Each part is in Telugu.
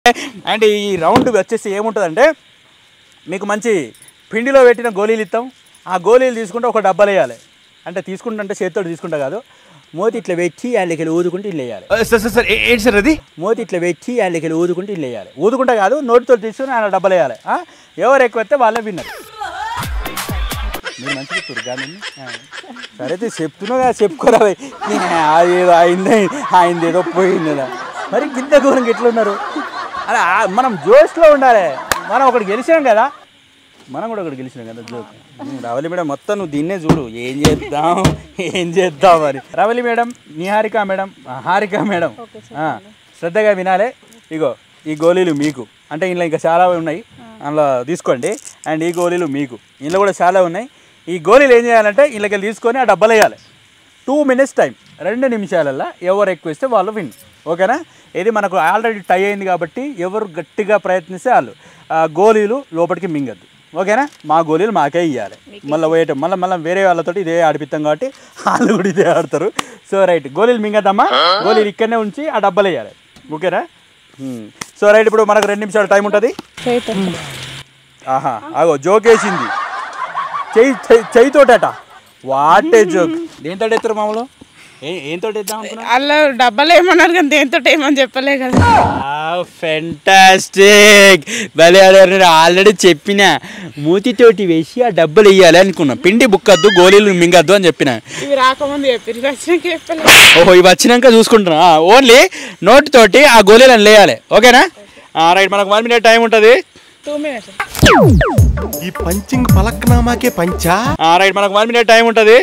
అండ్ ఈ రౌండ్ వచ్చేసి ఏముంటుందంటే మీకు మంచి పిండిలో పెట్టిన గోళీలు ఇస్తాం ఆ గోళీలు తీసుకుంటే ఒక డబ్బాలు వేయాలి అంటే తీసుకుంటుంటే చేతితో తీసుకుంటా కాదు మోతి ఇట్లా పెట్టి వాళ్ళకి ఊదుకుంటే ఇల్లు వేయాలి సార్ సార్ సార్ ఏ- ఏంటి సార్ అది మోతి ఇట్లా పెట్టి వాళ్ళకి ఊదుకుంటే ఇల్లు వేయాలి ఊదుకుంటా కాదు నోటితో తీసుకుని ఆయన డబ్బలు వేయాలి ఆ? ఎవరు ఎక్కువ వస్తే వాళ్ళే విన్నారు మీరు మంచిగా చెప్తారు కానీ సరే అయితే చెప్తున్నావు కదా చెప్పుకోరా భయ్. అది ఏదో అయింది అయింది ఏదో పోయింది కదా మరి గింత ఘోరంగా ఎట్లున్నారు అరే ఆ- మనం జోష్లో ఉండాలి మనం ఒకటి గెలిచినాం కదా మనం కూడా ఒకటి గెలిచినాం కదా జోక్ రవలి మేడం మొత్తం నువ్వు దీన్నే చూడు ఏం చేద్దాం ఏం చేద్దాం అని రవలి మేడం నిహారిక మేడం ఆ, హారిక మేడం ఆ, శ్రద్ధగా వినాలే ఇగో ఈ గోళీలు మీకు అంటే ఇందులో ఇంకా చాలా ఉన్నాయి అందులో తీసుకోండి అండ్ ఈ గోళీలు మీకు ఇందులో కూడా చాలా ఉన్నాయి ఈ గోళీలు ఏం చేయాలంటే ఇళ్ళకి తీసుకొని ఆ డబ్బాలు వేయాలి టూ మినిట్స్ టైం రెండు నిమిషాలల్లో ఎవరు ఎక్కువ ఇస్తే వాళ్ళు విన్ ఓకేనా ఇది మనకు ఆల్రెడీ టై అయింది కాబట్టి ఎవరు గట్టిగా ప్రయత్నిస్తే వాళ్ళు ఆ గోళీలు లోపలికి మింగద్దు ఓకేనా మా గోళీలు మాకే ఇవ్వాలి మళ్ళీ పోయేట మళ్ళీ మళ్ళీ వేరే వాళ్ళతో ఇదే ఆడిపిస్తాం కాబట్టి వాళ్ళు కూడా ఇదే ఆడతారు సో రైట్ గోళీలు మింగద్దమ్మా గోళీలు ఇక్కడనే ఉంచి ఆ డబ్బాలు వేయాలి ఓకేనా హ్మ్. సో రైట్ ఇప్పుడు మనకు రెండు నిమిషాలు టైం ఉంటుంది ఆహా అగో జోక్ వేసింది చెయ్యి చెయ్యి- చెయ్యితోటట వాటే జోక్ దేంతో ఎత్తారు మామూలు ఏ ఏంతో ఎత్తాం అనుకున్నా అలా డబ్బాలు ఏమన్నారు కానీ దేంతో ఏమని చెప్పలే కదా ఫెంటాస్టిక్ భలే అడిగారు ఆల్రెడీ చెప్పిన మూతితోటి వేసి ఆ డబ్బులు వేయాలి అనుకున్నా పిండి బుక్కద్దు గోళీలు మింగద్దు అని చెప్పిన ఇవి రాకముందు చెప్పారు వచ్చినాక చెప్పలే ఓహో ఇవి వచ్చినాక చూసుకుంటున్నా ఓన్లీ నోటితోటి ఆ గోళీలను లేయాలి ఓకేనా రైట్ మనకు వన్ మినిట్ టైం ఉంటుంది టూ మినిట్స్ ఈ పంచింగ్ పలక్నామాకే పంచా రైట్ మనకు వన్ మినిట్ టైం ఉంటుంది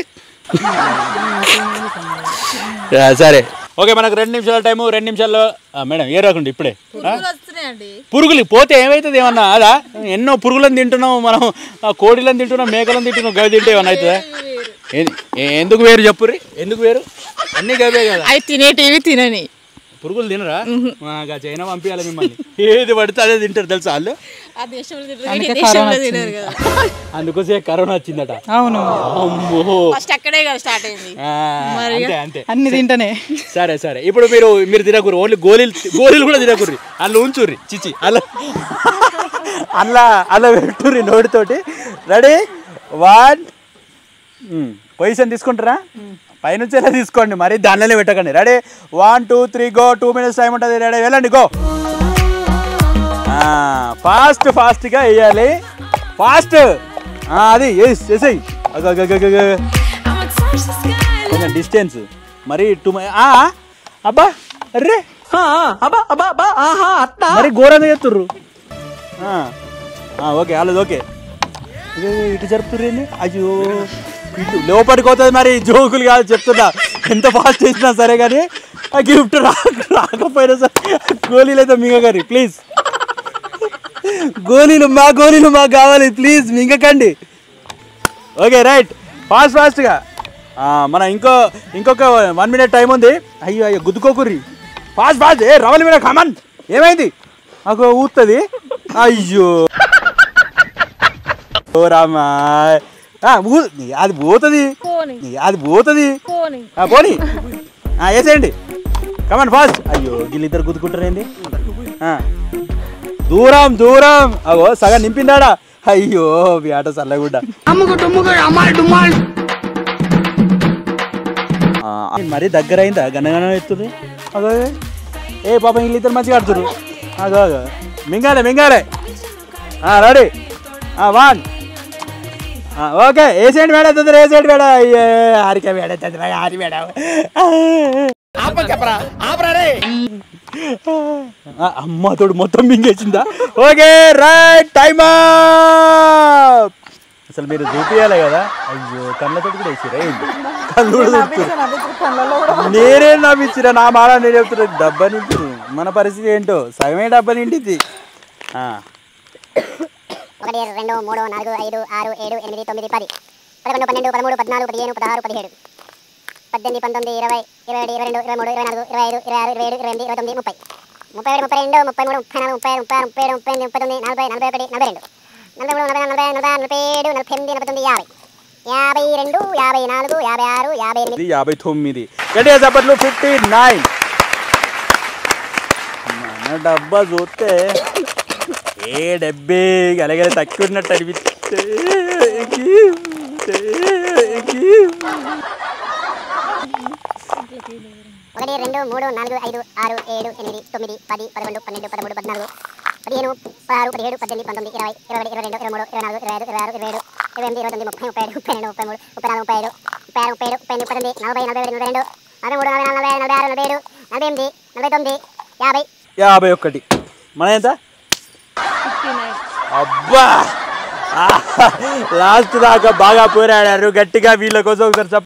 సరే ఓకే మనకు రెండు నిమిషాల టైము రెండు నిమిషాల్లో ఆ, మేడం ఏ రాకుండా ఇప్పుడే ఆ? వస్తున్నాయండి పురుగులు పోతే ఏమవుతుంది ఏమన్నా అదా ఎన్నో పురుగులను తింటున్నాం మనం ఆ, కోడిలను తింటున్నాం మేకలను తింటున్నాం గవి తింటే ఏమన్నా అవుతుందా ఏ- ఏ- ఎందుకు వేరు చెప్పుర్రి ఎందుకు వేరు అన్నీ గవే కదా అవి తినేటివి తినని పురుగులు తినరా మాగా చైనా పంపించాలి మిమ్మల్ని ఏది పడితే అదే తింటారు తెలుసా వాళ్ళు ఆ దేశంలో తింటారు ఈ దేశంలో తినరు కదా అందుకోసమే కరోనా వచ్చిందట అవును అమ్మో ఫస్ట్ అక్కడే కదా స్టార్ట్ అయింది ఆ, అంతే అంతే అన్ని తింటనే సరే సరే ఇప్పుడు మీరు మీరు తినకూరు ఓన్లీ గోళీలు గోళీలు కూడా తినకూర్రి అందులో ఉంచుర్రి చిచి అలా అలా అలా పెట్టుర్రి నోటితోటి రెడీ వన్ పొజిషన్ తీసుకుంటారా పైనుంచి ఎలా తీసుకోండి మరి దానిలోనే పెట్టకండి ready one two three go two minutes time ఉంటుంది రెడీ వెళ్ళండి గో ఫాస్ట్ ఫాస్ట్గా వేయాలి ఫాస్ట్ అది వేసి వేసేయి కొంచెం డిస్టెన్స్ మరి టూ అబ్బా అర్రే మరి ఘోరంగా చేస్తుర్రు ఆ, ఆ, ఓకే వాళ్ళది ఓకే ఇది ఇటు జరుపుతుర్రేంది అయ్యో ఇటు లోపలికి పోతుంది మరి జోకులు కాదు చెప్తున్నా ఎంత ఫాస్ట్ చేసినా సరే కానీ ఆ గిఫ్ట్ రా రాకపోయినా సరే గోళీలు అయితే మింగగారి ప్లీజ్ గోళీలు మా గోళీలు మాకు కావాలి ప్లీజ్ మింగకండి ఓకే రైట్ ఫాస్ట్ ఫాస్ట్గా మన ఇంకో ఇంకొక వన్ మినిట్ టైం ఉంది అయ్యో అయ్యో గుద్దుకోకుర్రి ఫాస్ట్ ఫాస్ట్ ఏ రవలి మీద కమన్ ఏమైంది నాకు ఊస్తుంది అయ్యో ఓ రామా ఆ, ఊ- అది పోతుంది అది పోతుంది ఆ, పోనీ ఆ, వేసేయండి కమన్ ఫాస్ట్ అయ్యో వీళ్ళిద్దరు గుద్దుకుంటారేంది ఆ. దూరం దూరం అగో సగం నింపిందాడా అయ్యో మీ ఆట చల్లగుడ్డ ఆ, మరీ దగ్గర అయిందా గనగన ఎత్తుర్రి అగో ఏ పాపం వీళ్ళిద్దరు మంచిగా ఆడుతురు అగో అగో మింగాలే మింగాలే రెడీ వన్ ఓకే వేసేయండి మేడం తొందర వేసేయండి మేడం అయ్యే హారిక మేడం తొందర హారి మేడం ఆ, అమ్మ తోడు మొత్తం మింగేసిందా ఓకే రైట్ టైమ్ అసలు మీరు చూపియాలి కదా అయ్యో కళ్ళతోటి కూడా వేసిరా ఏంటి కళ్ళు కూడా చూపుతురు. నేనే నవ్విచ్చిరా నా మాట నేను చెప్తున్నా డబ్బా నింపి మన పరిస్థితి ఏంటో సగమే డబ్బా నిండిద్ది ఆ. ఒకటి రెండు మూడు నాలుగు ఐదు ఆరు ఏడు ఎనిమిది తొమ్మిది పది పదకొండు పన్నెండు పదమూడు పద్నాలుగు పదిహేను పదహారు పదిహేడు పద్దెనిమిది పంతొమ్మిది ఇరవై ఇరవై ఒకటి ఇరవై రెండు ఇరవై మూడు ఇరవై నాలుగు ఇరవై ఐదు ఇరవై ఆరు ఇరవై ఏడు ఇరవై ఎనిమిది ఇరవై తొమ్మిది ముప్పై ముప్పై ఒకటి ముప్పై రెండు ముప్పై మూడు ముప్పై నాలుగు ముప్పై ఐదు ముప్పై ఆరు ముప్పై ఏడు ముప్పై ఎనిమిది ముప్పై తొమ్మిది నలభై నలభై ఒకటి నలభై రెండు నలభై మూడు నలభై నలభై నలభై ఆరు, నలభై ఏడు నలభై ఎనిమిది నలభై తొమ్మిది యాభై యాభై రెండు యాభై నాలుగు యాభై ఆరు యాభై ఎనిమిది ఇది యాభై తొమ్మిది గట్టిగా చెప్పట్లు ఫిఫ్టీ నైన్ నా డబ్బా చూస్తే ఏ డబ్బే గలగల తక్కువ ఉన్నట్టు అనిపిస్తే ఒకటి రెండు మూడు నాలుగు ఐదు ఆరు ఏడు ఎనిమిది తొమ్మిది పది పదకొండు పన్నెండు పదమూడు పద్నాలుగు పదిహేను పదహారు పదిహేడు పద్దెనిమిది పంతొమ్మిది ఇరవై ఇరవై ఒకటి ఇరవై రెండు ఇరవై మూడు ఇరవై నాలుగు ఇరవై ఐదు ఇరవై ఆరు ఇరవై ఏడు ఇరవై ఎనిమిది ఇరవై తొమ్మిది ముప్పై ముప్పై ఐదు ముప్పై రెండు ముప్పై మూడు ముప్పై నాలుగు ముప్పై ఐదు ముప్పై ఆరు ముప్పై ఏడు ముప్పై ఎనిమిది ముప్పై తొమ్మిది నలభై నలభై ఒకటి నలభై రెండు నలభై మూడు నలభై నాలుగు నలభై ఐదు నలభై ఆరు నలభై ఏడు నలభై ఎనిమిది నలభై తొమ్మిది యాభై యాభై ఒక్కటి మన ఎంత అబ్బా లాస్ట్ దాకా బాగా పోరాడారు గట్టిగా వీళ్ళ కోసం ఒకసారి